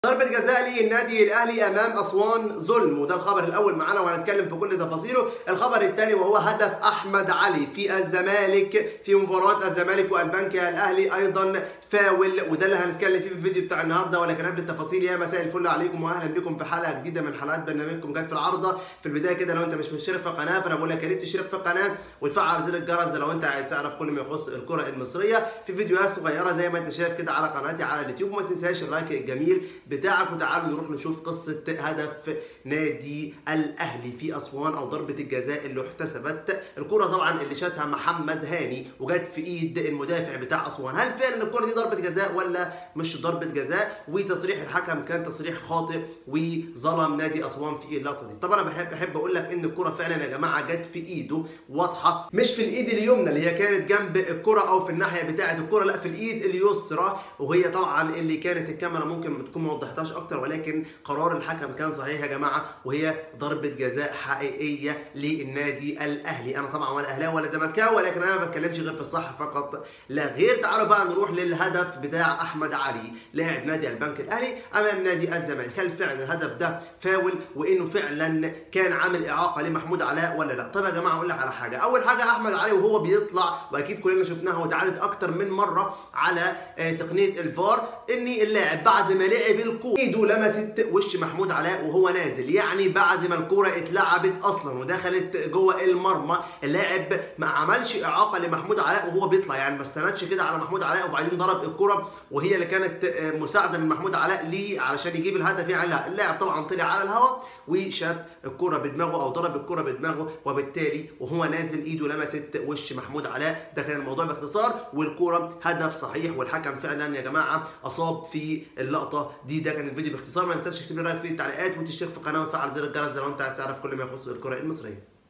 ضربة جزاء للنادي الاهلي امام اسوان ظلم وده الخبر الاول معانا وهنتكلم في كل تفاصيله، الخبر الثاني وهو هدف احمد علي في الزمالك في مباراة الزمالك والبنك الاهلي ايضا فاول وده اللي هنتكلم فيه في الفيديو بتاع النهارده ولكن قبل التفاصيل يا مساء الفل عليكم واهلا بكم في حلقه جديده من حلقات برنامجكم جت في العارضه في البدايه كده لو انت مش مشترك في القناه فانا بقول لك يا ريت تشترك في القناه وتفعل زر الجرس ده لو انت عايز تعرف كل ما يخص الكره المصريه في فيديوهات صغيره زي ما انت شايف كده على قناتي على اليوتيوب وما تنساش اللايك الجميل بتاعك وتعالوا نروح نشوف قصه هدف نادي الاهلي في اسوان او ضربه الجزاء اللي احتسبت الكره طبعا اللي شاتها محمد هاني وجت في ايد المدافع بتاع اسوان هل فعلا الكره دي ضربه جزاء ولا مش ضربه جزاء وتصريح الحكم كان تصريح خاطئ وظلم نادي اسوان في اللقطه دي طبعا انا بحب احب اقول لك ان الكره فعلا يا جماعه جت في ايده واضحه مش في الايد اليمنى اللي هي كانت جنب الكره او في الناحيه بتاعه الكره لا في الايد اليسرى وهي طبعا اللي كانت الكاميرا ممكن تكون ما وضحتهاش اكتر ولكن قرار الحكم كان صحيح يا جماعه وهي ضربه جزاء حقيقيه للنادي الاهلي انا طبعا ولا اهلاوي ولا زملكاوي ولكن انا ما بتكلمش غير في الصح فقط لا غير تعالوا بقى نروح للهدف بتاع احمد علي لاعب نادي البنك الاهلي امام نادي الزمالك هل فعلا الهدف ده فاول وانه فعلا كان عامل اعاقه لمحمود علاء ولا لا طب يا جماعه اقول لك على حاجه اول حاجه احمد علي وهو بيطلع واكيد كلنا شفناها واتعادت اكتر من مره على تقنيه الفار ان اللاعب بعد ما لعب الكوره ايده لمست وش محمود علاء وهو نازل يعني بعد ما الكوره اتلعبت اصلا ودخلت جوه المرمى اللاعب ما عملش اعاقه لمحمود علاء وهو بيطلع يعني ما استندش كده على محمود علاء وبعدين ضرب الكوره وهي اللي كانت مساعده من محمود علاء ليه علشان يجيب الهدف يعني لا اللاعب طبعا طلع على الهواء وشات الكره بدماغه او ضرب الكره بدماغه وبالتالي وهو نازل ايده لمست وش محمود علاء ده كان الموضوع باختصار والكوره هدف صحيح والحكم فعلا يا جماعه اصاب في اللقطه دي ده كان الفيديو باختصار ما تنساش تكتب لي رايك في التعليقات وتشترك في القناه وتفعل زر الجرس لو انت عايز تعرف كل ما يخص الكره المصريه